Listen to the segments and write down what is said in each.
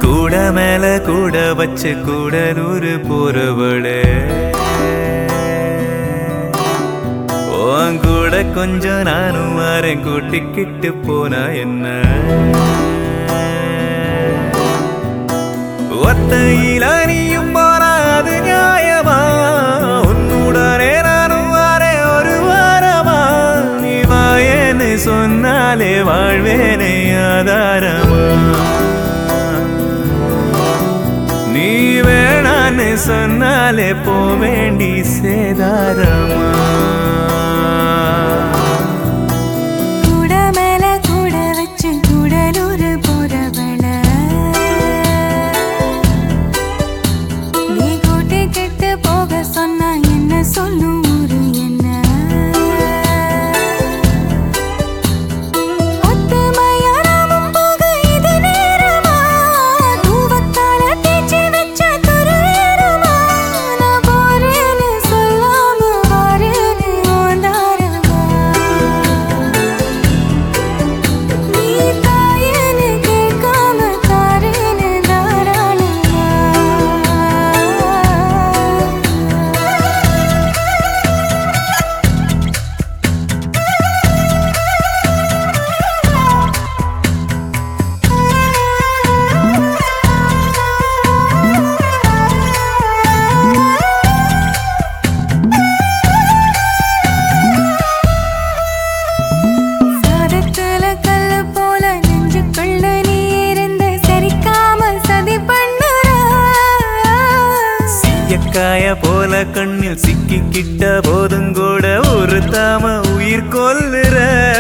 கூட மேல கூட வச்சு கூடலூர் போறவளே உன் கூட கொஞ்சம் நானும் வரேன் கூட்டிக்கிட்டு போனா என்ன ஒத்தையில நீயும் போனா அது நியாயமா உன்னுடனே நானும் வரேன் ஒரு வாரமா நீ வாயேன்னு சொன்னாலே வாழ்வேனே ஆதாரமா நீ வேணான்னு சொன்னாலே போ வேண்டி சேதாரமா கூட மேல கூட வச்சு கூடலூர் போறவள நீ கூட்டி கெட்டு போக சொன்னா என்ன சொல்லும் ஊரு என்ன ஒத்துமையா நாமும் போக இது நேரமா தூவத்தால தேய்ச்சி வச்ச துருவேறுமா நான் போறேன்னு சொல்லாம வாரேன்னு ஓந்தாரமா நீ தாயேன்னு கேட்காம தாரேன்னு தாராளமா சாதத்துல கல்லு போல நெஞ்சுக்குள்ள நீ இருந்து சரிக்காம சதி பண்ணுற சீயக்காய போல கண்ணில் சிக்கிக்கிட்ட போதும் கூட ஒரு தாம உயிர் கொல்லுற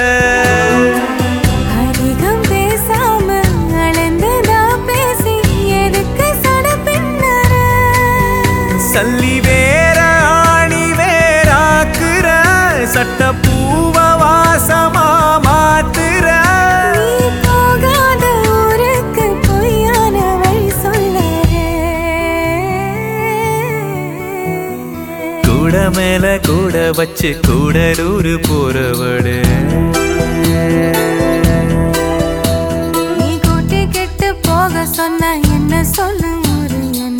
அதிகம் பேசாம அளந்துதா பேசி எதுக்கு சட பின்னற சல்லி வேற ஆணி வேறாக்குற சட்ட பூவ வாசமா மாத்துற நீ போகாத ஊருக்கு பொய்யான வழி சொல்லறே கூட மேல கூட வச்சு கூடலூர் போறவளே நீ கூட்டி கெட்டு போக சொன்ன என்ன சொல்லும் ஒரு என்ன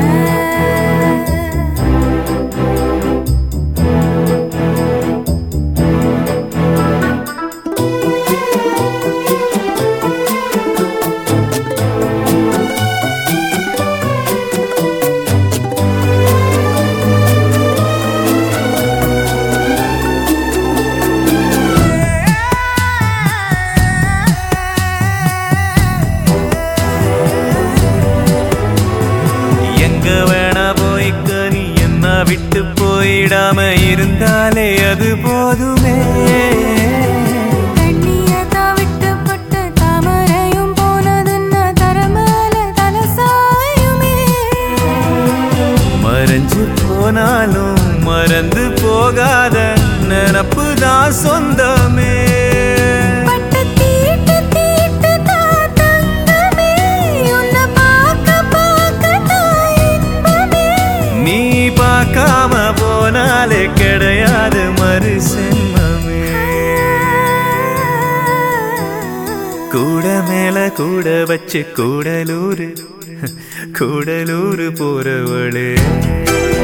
எங்க வேணா போய்க்க நீ என்ன விட்டு போயிடாம இருந்தாலே அது போதுமே தண்ணியதா விட்டு பட்டு தாமரையும் போனதுன்னா தரமேல தலசாயுமே மறைஞ்சு போனாலும் மறந்து போகாத நினப்பு தான் சொந்தமே பட்டு தீட்டு தீட்டு தான் தங்கமே உன்னை பார்க்க பார்க்க தான் இன்பமே நீ பார்க்காம போனாலே கிடையாது மறு சென்மமே கூட மேல கூட வச்சு கூடலூர் கூடலூர் போறவளே